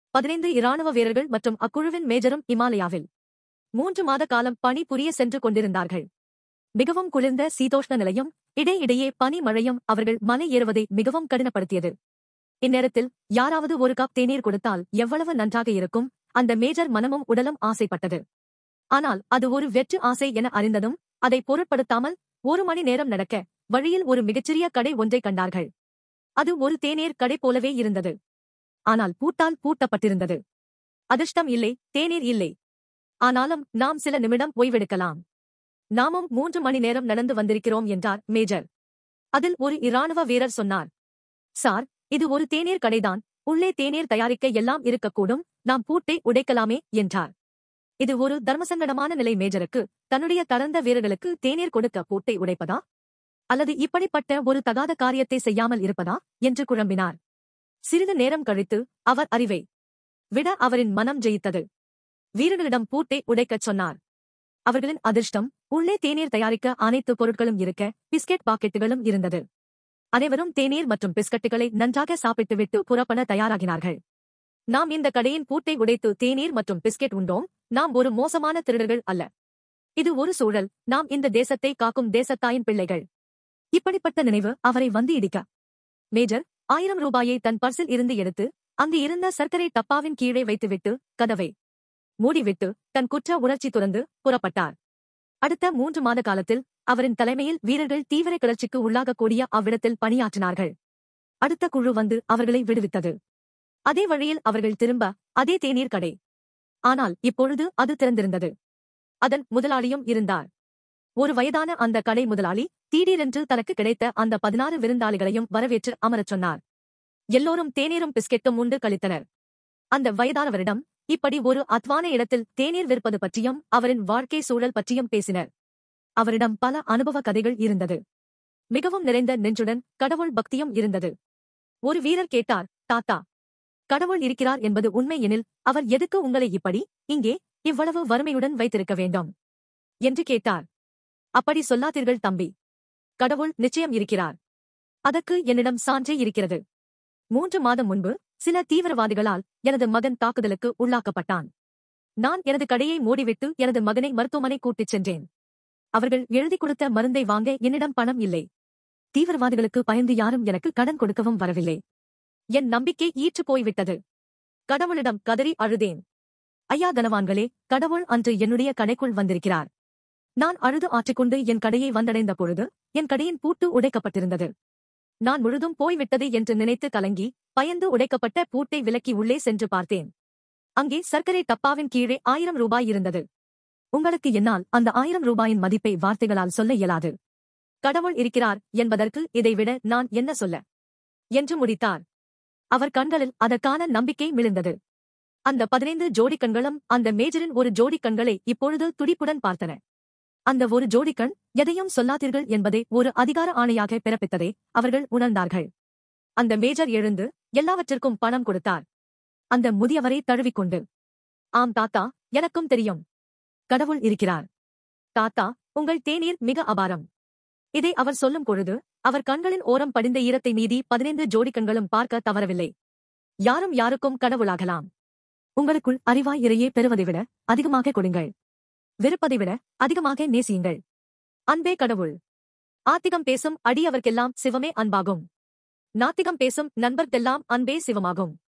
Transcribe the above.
பதினைந்து இராணுவ வீரர்கள் மற்றும் அக்குழுவின் மேஜரும் இமாலயாவில் மூன்று மாத காலம் பணி புரிய சென்று கொண்டிருந்தார்கள் மிகவும் குளிர்ந்த சீதோஷ்ண நிலையும் இடையிடையே பனி மழையும் அவர்கள் மலை ஏறுவதை மிகவும் கடினப்படுத்தியது இந்நேரத்தில் யாராவது ஒரு கப் தேநீர் கொடுத்தால் எவ்வளவு நன்றாக இருக்கும் அந்த மேஜர் மனமும் உடலும் ஆசைப்பட்டது ஆனால் அது ஒரு வெற்று ஆசை என அறிந்ததும் அதை பொருட்படுத்தாமல் ஒரு மணி நேரம் நடக்க வழியில் ஒரு மிகச்சிறிய கடை ஒன்றை கண்டார்கள் அது ஒரு தேநீர் கடை போலவே இருந்தது ஆனால் பூட்டால் பூட்டப்பட்டிருந்தது அதிர்ஷ்டம் இல்லை தேநீர் இல்லை ஆனாலும் நாம் சில நிமிடம் ஓய்வெடுக்கலாம் நாமும் மூன்று மணி நேரம் நடந்து வந்திருக்கிறோம் என்றார் மேஜர் அதில் ஒரு இராணுவ வீரர் சொன்னார் சார் இது ஒரு தேநீர் கடைதான் உள்ளே தேநீர் தயாரிக்க எல்லாம் இருக்கக்கூடும் நாம் பூட்டை உடைக்கலாமே என்றார் இது ஒரு தர்மசங்கடமான நிலை மேஜருக்கு தன்னுடைய தரந்த வீரர்களுக்கு தேநீர் கொடுக்க பூட்டை உடைப்பதா அல்லது இப்படிப்பட்ட ஒரு தகாத காரியத்தை செய்யாமல் இருப்பதா என்று குழம்பினார் சிறிது நேரம் கழித்து அவர் அறிவை விட அவரின் மனம் ஜெயித்தது வீரர்களிடம் பூட்டை உடைக்கச் சொன்னார் அவர்களின் அதிர்ஷ்டம் உள்ளே தேநீர் தயாரிக்க அனைத்து பொருட்களும் இருக்க பிஸ்கெட் பாக்கெட்டுகளும் இருந்தது அனைவரும் தேநீர் மற்றும் பிஸ்கட்டுகளை நன்றாக சாப்பிட்டுவிட்டு புறப்பட தயாராகினார்கள் நாம் இந்த கடையின் பூட்டை உடைத்து தேநீர் மற்றும் பிஸ்கெட் உண்டோம் நாம் ஒரு மோசமான திருடர்கள் அல்ல இது ஒரு சூழல் நாம் இந்த தேசத்தை காக்கும் தேசத்தாயின் பிள்ளைகள் இப்படிப்பட்ட நினைவு அவரை வந்து இடிக்க மேஜர் ஆயிரம் ரூபாயை தன் பர்சில் இருந்து எடுத்து அங்கு இருந்த சர்க்கரை டப்பாவின் கீழே வைத்துவிட்டு கதவை மூடிவிட்டு தன் குற்ற உணர்ச்சி துறந்து புறப்பட்டார் அடுத்த மூன்று மாத காலத்தில் அவரின் தலைமையில் வீரர்கள் தீவிர கிளர்ச்சிக்கு உள்ளாகக்கூடிய அவ்விடத்தில் பணியாற்றினார்கள் அடுத்த குழு வந்து அவர்களை விடுவித்தது அதே வழியில் அவர்கள் திரும்ப அதே தேநீர் கடை ஆனால் இப்பொழுது அது திறந்திருந்தது அதன் முதலாளியும் இருந்தார் ஒரு வயதான அந்த கடை முதலாளி திடீரென்று தனக்கு கிடைத்த அந்த பதினாறு விருந்தாளிகளையும் வரவேற்று அமரச் சொன்னார் எல்லோரும் தேநீரும் பிஸ்கெட்டும் உண்டு கழித்தனர் அந்த வயதானவரிடம் இப்படி ஒரு அத்வான இடத்தில் தேநீர் விற்பது பற்றியும் அவரின் வாழ்க்கை சூழல் பற்றியும் பேசினர் அவரிடம் பல அனுபவ கதைகள் இருந்தது மிகவும் நிறைந்த நெஞ்சுடன் கடவுள் பக்தியும் இருந்தது ஒரு வீரர் கேட்டார் தாத்தா கடவுள் இருக்கிறார் என்பது உண்மை எனில் அவர் எதுக்கு உங்களை இப்படி இங்கே இவ்வளவு வறுமையுடன் வைத்திருக்க வேண்டும் என்று கேட்டார் அப்படி சொல்லாதீர்கள் தம்பி கடவுள் நிச்சயம் இருக்கிறார் அதற்கு என்னிடம் சான்றே இருக்கிறது மூன்று மாதம் முன்பு சில தீவிரவாதிகளால் எனது மகன் தாக்குதலுக்கு உள்ளாக்கப்பட்டான் நான் எனது கடையை மூடிவிட்டு எனது மகனை மருத்துவமனை கூட்டிச் சென்றேன் அவர்கள் எழுதி கொடுத்த மருந்தை வாங்க என்னிடம் பணம் இல்லை தீவிரவாதிகளுக்கு பயந்து யாரும் எனக்கு கடன் கொடுக்கவும் வரவில்லை என் நம்பிக்கை ஈற்று போய்விட்டது கடவுளிடம் கதறி அழுதேன் ஐயா கனவான்களே கடவுள் அன்று என்னுடைய கடைக்குள் வந்திருக்கிறார் நான் அழுது ஆற்றிக்கொண்டு என் கடையை வந்தடைந்த பொழுது என் கடையின் பூட்டு உடைக்கப்பட்டிருந்தது நான் முழுதும் போய்விட்டது என்று நினைத்து கலங்கி பயந்து உடைக்கப்பட்ட பூட்டை விலக்கி உள்ளே சென்று பார்த்தேன் அங்கே சர்க்கரை டப்பாவின் கீழே ஆயிரம் ரூபாய் இருந்தது உங்களுக்கு என்னால் அந்த ஆயிரம் ரூபாயின் மதிப்பை வார்த்தைகளால் சொல்ல இயலாது கடவுள் இருக்கிறார் என்பதற்கு இதைவிட நான் என்ன சொல்ல என்று முடித்தார் அவர் கண்களில் அதற்கான நம்பிக்கை மிளிர்ந்தது அந்த பதினைந்து ஜோடி கண்களும் அந்த மேஜரின் ஒரு ஜோடி கண்களை இப்பொழுது துடிப்புடன் பார்த்தன அந்த ஒரு ஜோடி கண் எதையும் சொல்லாதீர்கள் என்பதை ஒரு அதிகார ஆணையாக பிறப்பித்ததை அவர்கள் உணர்ந்தார்கள் அந்த மேஜர் எழுந்து எல்லாவற்றிற்கும் பணம் கொடுத்தார் அந்த முதியவரை தழுவிக்கொண்டு ஆம் தாத்தா எனக்கும் தெரியும் கடவுள் இருக்கிறார் தாத்தா உங்கள் தேநீர் மிக அபாரம் இதை அவர் சொல்லும் பொழுது அவர் கண்களின் ஓரம் படிந்த ஈரத்தை மீதி பதினைந்து ஜோடி கண்களும் பார்க்க தவறவில்லை யாரும் யாருக்கும் கடவுளாகலாம் உங்களுக்குள் அறிவாய் இறையே பெறுவதை விட அதிகமாக கொடுங்கள் வெறுப்பதை விட அதிகமாக நேசியுங்கள் அன்பே கடவுள் ஆத்திகம் பேசும் அடியவர்க்கெல்லாம் சிவமே அன்பாகும் நாத்திகம் பேசும் நண்பர்க்கெல்லாம் அன்பே சிவமாகும்